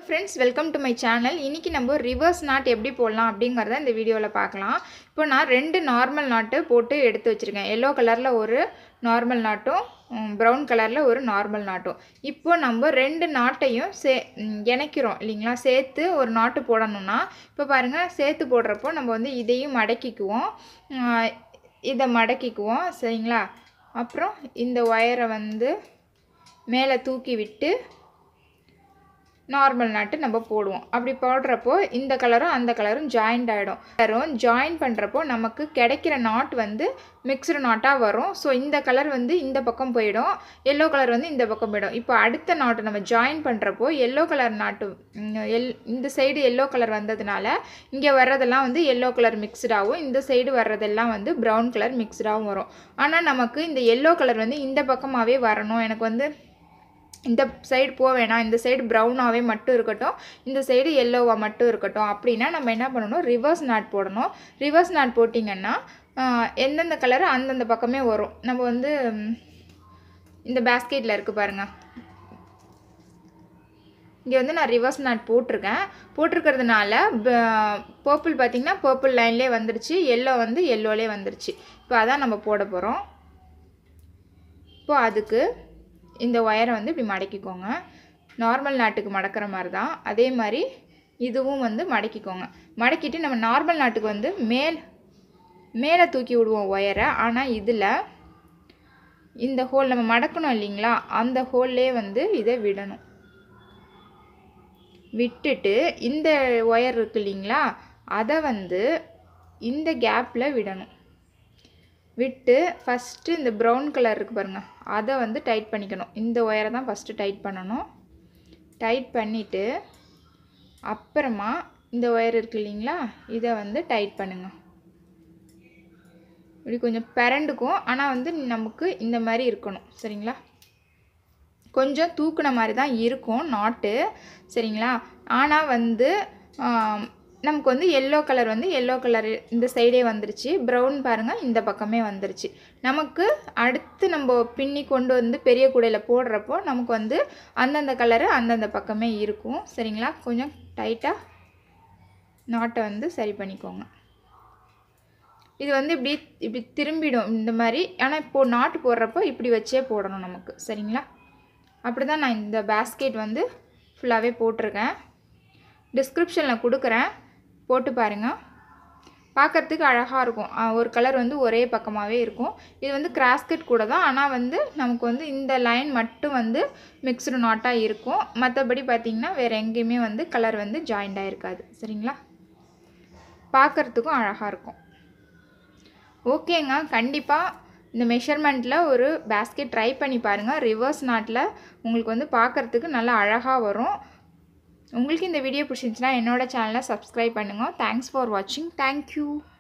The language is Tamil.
friends welcome to my channel இன்றைக்கி நம்ம ரிவர்ஸ் நாட் எப்படி போடலாம் அப்படிங்கிறத இந்த வீடியோவில் பார்க்கலாம் இப்போ நான் ரெண்டு நார்மல் நாட்டு போட்டு எடுத்து வச்சுருக்கேன் எல்லோ கலரில் ஒரு நார்மல் நாட்டும் ப்ரௌன் கலரில் ஒரு நார்மல் நாட்டும் இப்போ நம்ம ரெண்டு நாட்டையும் சே ம், இணைக்கிறோம் இல்லைங்களா சேர்த்து ஒரு நாட்டு போடணும்னா இப்போ பாருங்கள் சேர்த்து போடுறப்போ நம்ம வந்து இதையும் மடக்கிக்குவோம் ஆஹ், இதை மடக்கிக்குவோம் சரிங்களா அப்புறம் இந்த ஒயரை வந்து மேலே தூக்கி விட்டு நார்மல் நாட்டு நம்ம போடுவோம் அப்படி போடுறப்போ இந்த கலரும் அந்த கலரும் ஜாயிண்ட் ஆகிடும் கலரும் ஜாயின் பண்ணுறப்போ நமக்கு கிடைக்கிற நாட் வந்து மிக்சடு நாட்டாக வரும் ஸோ இந்த கலர் வந்து இந்த பக்கம் போயிடும் எல்லோ கலர் வந்து இந்த பக்கம் போயிடும் இப்போ அடுத்த நாட்டு நம்ம ஜாயின் பண்ணுறப்போ எல்லோ கலர் நாட்டு ம், எல் இந்த சைடு எல்லோ கலர் வந்ததுனால இங்கே வர்றதெல்லாம் வந்து எல்லோ கலர் மிக்சடாகவும் இந்த சைடு வர்றதெல்லாம் வந்து ப்ரௌன் கலர் மிக்சடாகவும் வரும் ஆனால் நமக்கு இந்த எல்லோ கலர் வந்து இந்த பக்கமாகவே வரணும் எனக்கு வந்து இந்த சைடு போக வேணாம் இந்த சைடு ப்ரௌனாகவே மட்டும் இருக்கட்டும் இந்த சைடு எல்லோவாக மட்டும் இருக்கட்டும் அப்படின்னா நம்ம என்ன பண்ணணும் ரிவர்ஸ் நாட் போடணும் ரிவர்ஸ் நாட் போட்டிங்கன்னா ஆஹ், எந்தெந்த கலரு அந்தந்த பக்கமே வரும் நம்ம வந்து ம், இந்த பேஸ்கெட்டில் இருக்குது பாருங்கள் இங்கே வந்து நான் ரிவர்ஸ் நாட் போட்டிருக்கேன் போட்டிருக்கிறதுனால பர்பிள் பார்த்திங்கன்னா பர்பிள் லைன்லேயே வந்துருச்சு எல்லோ வந்து எல்லோலே வந்துருச்சு இப்போ அதான் நம்ம போட போகிறோம் இப்போ அதுக்கு இந்த ஒயரை வந்து இப்படி மடக்கிக்கோங்க நார்மல் நாட்டுக்கு மடக்கிற மாதிரி தான் அதே மாதிரி இதுவும் வந்து மடக்கிக்கோங்க மடக்கிட்டு நம்ம நார்மல் நாட்டுக்கு வந்து மேல் மேலே தூக்கி விடுவோம் ஒயரை ஆனால் இதில் இந்த ஹோல் நம்ம மடக்கணும் இல்லைங்களா அந்த ஹோல்லே வந்து இதை விடணும் விட்டுட்டு இந்த ஒயர் இருக்கு இல்லைங்களா அதை வந்து இந்த கேப்பில் விடணும் விட்டு ஃபஸ்ட்டு இந்த ப்ரௌன் கலர் இருக்குது பாருங்கள் அதை வந்து டைட் பண்ணிக்கணும் இந்த ஒயரை தான் ஃபஸ்ட்டு டைட் பண்ணணும் டைட் பண்ணிவிட்டு அப்புறமா இந்த ஒயர் இருக்கு இல்லைங்களா இதை வந்து டைட் பண்ணுங்க இப்படி கொஞ்சம் பிறண்டுக்கும் ஆனால் வந்து நமக்கு இந்த மாதிரி இருக்கணும் சரிங்களா கொஞ்சம் தூக்குன மாதிரி தான் இருக்கும் நாட்டு சரிங்களா ஆனால் வந்து ஆம், நமக்கு வந்து எல்லோ கலர் வந்து எல்லோ கலர் இந்த சைடே வந்துருச்சு ப்ரௌன் பாருங்கள் இந்த பக்கமே வந்துருச்சு நமக்கு அடுத்து நம்ம பின்னி கொண்டு வந்து பெரிய கூடையில் போடுறப்போ நமக்கு வந்து அந்தந்த கலரு அந்தந்த பக்கமே இருக்கும் சரிங்களா கொஞ்சம் டைட்டாக நாட்டை வந்து சரி பண்ணிக்கோங்க இது வந்து இப்படி இப்படி திரும்பிடும் இந்த மாதிரி ஆனால் இப்போது நாட்டு போடுறப்போ இப்படி வச்சே போடணும் நமக்கு சரிங்களா அப்படி தான் நான் இந்த பேஸ்கெட் வந்து ஃபுல்லாகவே போட்டிருக்கேன் டிஸ்கிரிப்ஷனில் கொடுக்குறேன் போட்டு பாருங்கள் பார்க்கறதுக்கு அழகாக இருக்கும் ஆ, ஒரு கலர் வந்து ஒரே பக்கமாகவே இருக்கும் இது வந்து கிராஸ்கெட் கூட தான் ஆனால் வந்து நமக்கு வந்து இந்த லைன் மட்டும் வந்து மிக்ஸ்டு நாட்டாக இருக்கும் மற்றபடி பார்த்திங்கன்னா வேறு எங்கேயுமே வந்து கலர் வந்து ஜாயிண்ட் ஆகிருக்காது சரிங்களா பார்க்கறதுக்கும் அழகாக இருக்கும் ஓகேங்க கண்டிப்பாக இந்த மெஷர்மெண்ட்டில் ஒரு பேஸ்கெட் ட்ரை பண்ணி பாருங்கள் ரிவர்ஸ் நாட்டில் உங்களுக்கு வந்து பார்க்குறதுக்கு நல்லா அழகாக வரும் உங்களுக்கு இந்த வீடியோ பிடிச்சிருந்துச்சுன்னா என்னோட சேனலை சப்ஸ்கிரைப் பண்ணுங்கள் தேங்க்ஸ் ஃபார் வாட்சிங் தேங்க்யூ